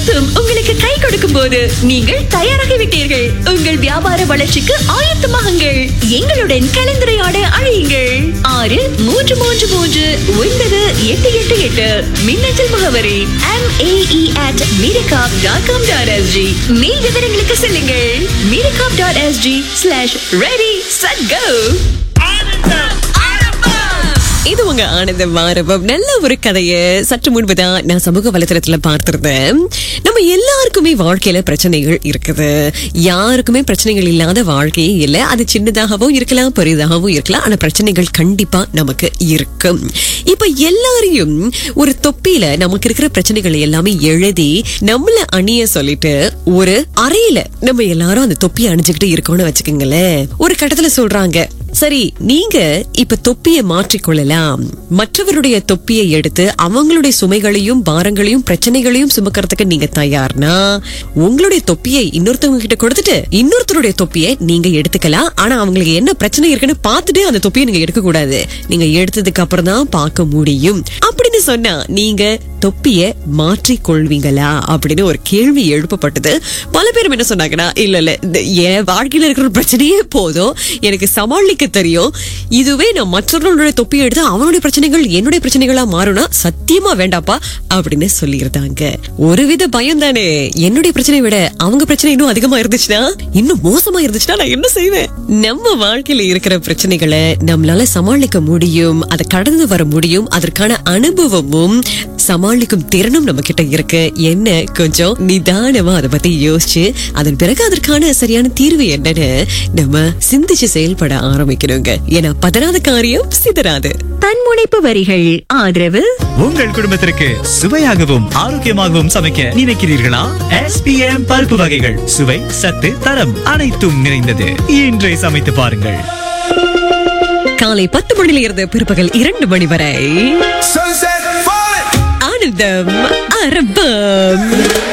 அனைத்தும் உங்களுக்கு கை கொடுக்கும் போது நீங்கள் தயாராகிவிட்டீர்கள் உங்கள் வியாபார வளர்ச்சிக்கு ஆயத்தமாகுங்கள் எங்களுடன் கலந்துரையாட அழையுங்கள் ஆறு மூன்று மூன்று மூன்று ஒன்பது எட்டு எட்டு எட்டு மின்னஞ்சல் முகவரி M A E at mirakap dot com dot SG மேல் விவரங்களுக்கு செல்லுங்கள் mirakap dot SG slash ready set go இது உங்க ஆனந்த மாரபம் நல்ல ஒரு கதைய சற்று முன்புதான் நான் சமூக வலைத்தளத்துல பார்த்திருந்தேன் நம்ம எல்லாருக்குமே வாழ்க்கையில பிரச்சனைகள் இருக்குது யாருக்குமே பிரச்சனைகள் இல்லாத வாழ்க்கையே இல்லை அது சின்னதாகவும் இருக்கலாம் பெரிதாகவும் இருக்கலாம் ஆனா பிரச்சனைகள் கண்டிப்பா நமக்கு இருக்கும் இப்ப எல்லாரையும் ஒரு தொப்பியில நமக்கு இருக்கிற பிரச்சனைகள் எல்லாமே எழுதி நம்மள அணிய சொல்லிட்டு ஒரு அறையில நம்ம எல்லாரும் அந்த தொப்பியை அணிஞ்சுக்கிட்டு இருக்கோம்னு வச்சுக்கோங்களேன் ஒரு கட்டத்துல சொல்றாங்க சரி நீங்க இப்ப தொப்பியை மாற்றிக்கொள்ளலாம் மற்றவருடைய தொப்பியை எடுத்து அவங்களுடைய சுமைகளையும் பாரங்களையும் பிரச்சனைகளையும் சுமக்கிறதுக்கு நீங்க தயார்னா உங்களுடைய தொப்பியை இன்னொருத்தவங்க கிட்ட கொடுத்துட்டு இன்னொருத்தருடைய தொப்பியை நீங்க எடுத்துக்கலாம் ஆனா அவங்களுக்கு என்ன பிரச்சனை இருக்குன்னு பார்த்துட்டு அந்த தொப்பியை நீங்க எடுக்க கூடாது நீங்க எடுத்ததுக்கு அப்புறம் தான் பார்க்க முடியும் அப்படின்னு சொன்னா நீங்க தொப்பிய மாற்றிக் கொள்வீங்களா அப்படின்னு ஒரு கேள்வி எழுப்பப்பட்டது பல பேரும் என்ன சொன்னாங்கன்னா இல்ல இல்ல இந்த என் வாழ்க்கையில இருக்கிற ஒரு பிரச்சனையே போதும் எனக்கு சமாளிக்க தெரியும் இதுவே நான் மற்றவர்களுடைய தொப்பியை எடுத்து அவனுடைய பிரச்சனைகள் என்னுடைய பிரச்சனைகளா மாறும்னா சத்தியமா வேண்டாப்பா அப்படின்னு சொல்லியிருந்தாங்க ஒருவித பயம் தானே என்னுடைய பிரச்சனையை விட அவங்க பிரச்சனை இன்னும் அதிகமா இருந்துச்சுன்னா இன்னும் மோசமா இருந்துச்சுன்னா நான் என்ன செய்வேன் நம்ம வாழ்க்கையில இருக்கிற பிரச்சனைகளை நம்மளால சமாளிக்க முடியும் அதை கடந்து வர முடியும் அதற்கான அனுபவமும் சமாளிக்கும் திறனும் நம்ம கிட்ட இருக்கு என்ன கொஞ்சம் நிதானமா அதை பத்தி யோசிச்சு அதன் பிறகு அதற்கான சரியான தீர்வு என்னன்னு நம்ம சிந்திச்சு செயல்பட ஆரம்பிக்கணுங்க ஏன்னா பதறாத காரியம் சிதறாது தன்முனைப்பு வரிகள் ஆதரவு உங்கள் குடும்பத்திற்கு சுவையாகவும் ஆரோக்கியமாகவும் சமைக்க நினைக்கிறீர்களா எஸ்பிஎம் பருப்பு வகைகள் சுவை சத்து தரம் அனைத்தும் நிறைந்தது இன்றே சமைத்து பாருங்கள் காலை பத்து மணியில இருந்து பிற்பகல் இரண்டு மணி வரை Sunset falling. ஆனந்தம் அரபம்